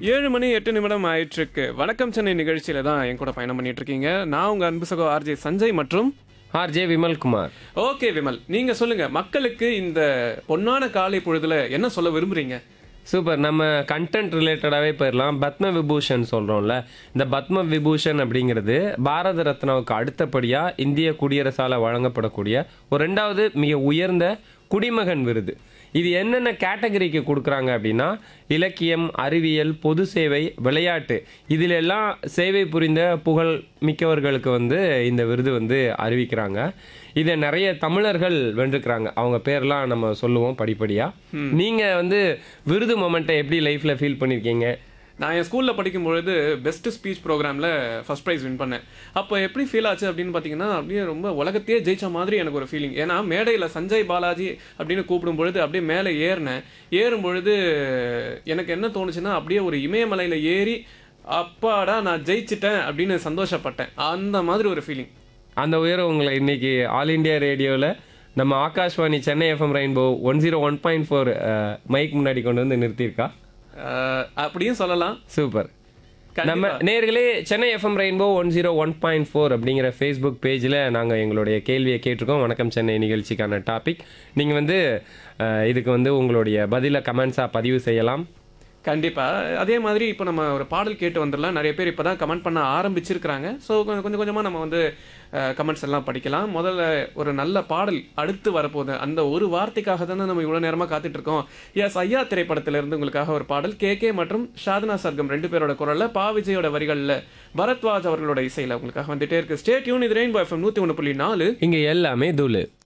ஏழு மணி எட்டு நிமிடம் ஆயிட்டிருக்கு வணக்கம் சென்னை நிகழ்ச்சியில தான் என் கூட பயணம் பண்ணிட்டு இருக்கீங்க நான் உங்க அன்பு சகோ ஆர்ஜே சஞ்சய் மற்றும் ஆர்ஜே விமல்குமார் ஓகே விமல் நீங்க சொல்லுங்க மக்களுக்கு இந்த பொன்னான காலை பொழுதுல என்ன சொல்ல விரும்புறீங்க சூப்பர் நம்ம கண்டென்ட் ரிலேட்டடாகவே போயிடலாம் பத்ம விபூஷன் சொல்கிறோம்ல இந்த பத்ம விபூஷன் அப்படிங்கிறது பாரத ரத்னாவுக்கு அடுத்தபடியாக இந்திய குடியரசால் வழங்கப்படக்கூடிய ஒரு ரெண்டாவது மிக உயர்ந்த குடிமகன் விருது இது என்னென்ன கேட்டகரிக்கு கொடுக்குறாங்க அப்படின்னா இலக்கியம் அறிவியல் பொது சேவை விளையாட்டு இதில் எல்லாம் சேவை புரிந்த புகழ் மிக்கவர்களுக்கு வந்து இந்த விருது வந்து அறிவிக்கிறாங்க இதை நிறைய தமிழர்கள் வென்றுக்கிறாங்க அவங்க பேர்லாம் நம்ம சொல்லுவோம் படிப்படியாக நீங்கள் வந்து விருது மொமெண்ட்டை எப்படி லைஃப்பில் ஃபீல் பண்ணியிருக்கீங்க நான் என் ஸ்கூல்ல படிக்கும் பொழுது பெஸ்ட் ஸ்பீச் ப்ரோக்ராம்ல ஃபர்ஸ்ட் ப்ரைஸ் வின் பண்ணேன் அப்போ எப்படி ஃபீல் ஆச்சு அப்படின்னு பார்த்தீங்கன்னா அப்படியே ரொம்ப உலகத்தையே ஜெயிச்ச மாதிரி எனக்கு ஒரு ஃபீலிங் ஏன்னா மேடையில் சஞ்சய் பாலாஜி அப்படின்னு கூப்பிடும் பொழுது அப்படியே மேலே ஏறினேன் ஏறும் பொழுது எனக்கு என்ன தோணுச்சுன்னா அப்படியே ஒரு இமயமலையில் ஏறி அப்பாடா நான் ஜெயிச்சிட்டேன் அப்படின்னு சந்தோஷப்பட்டேன் அந்த மாதிரி ஒரு ஃபீலிங் அந்த உயரம் உங்களை இன்னைக்கு ஆல் இண்டியா ரேடியோவில் நம்ம Akashvani Chennai FM rainbow one zero one point four mic முன்னாடி கொண்டு வந்து நிறுத்தியிருக்கா அப்படியும் சொல்லலாம் சூப்பர் கண்டிப்பா. நம்ம நேர்களே Chennai FM rainbow one zero one point four அப்படிங்கிற ஃபேஸ்புக் பேஜில் நாங்கள் எங்களுடைய கேள்வியை கேட்டிருக்கோம் வணக்கம் சென்னை நிகழ்ச்சிக்கான டாபிக் நீங்கள் வந்து அஹ், இதுக்கு வந்து உங்களுடைய பதிலை கமெண்ட்ஸாக பதிவு செய்யலாம் கண்டிப்பா அதே மாதிரி இப்போ நம்ம ஒரு பாடல் கேட்டு வந்துடலாம் நிறைய பேர் இப்போ தான் கமெண்ட் பண்ண ஆரம்பிச்சிருக்கிறாங்க ஸோ கொஞ்சம் கொஞ்சம் கொஞ்சமாக நம்ம வந்து கமெண்ட்ஸ் எல்லாம் படிக்கலாம் முதல்ல ஒரு நல்ல பாடல் அடுத்து வரப்போகுது அந்த ஒரு வார்த்தைக்காக தானே நம்ம இவ்வளோ நேரமாக காத்துட்டு இருக்கோம் எஸ் ஐயா திரைப்படத்திலிருந்து உங்களுக்காக ஒரு பாடல் கே கே மற்றும் ஷாதனா சர்க்கம் ரெண்டு பேரோட குரலில் பா விஜயோட வரிகளில் பரத்வாஜ் அவர்களோட இசையில் உங்களுக்காக வந்துட்டே இருக்கு ஸ்டே டியூன் இது ரெயின்போ எஃப்எம் நூற்றி ஒன்று புள்ளி நாலு இங்கே எல்லாமே தூளு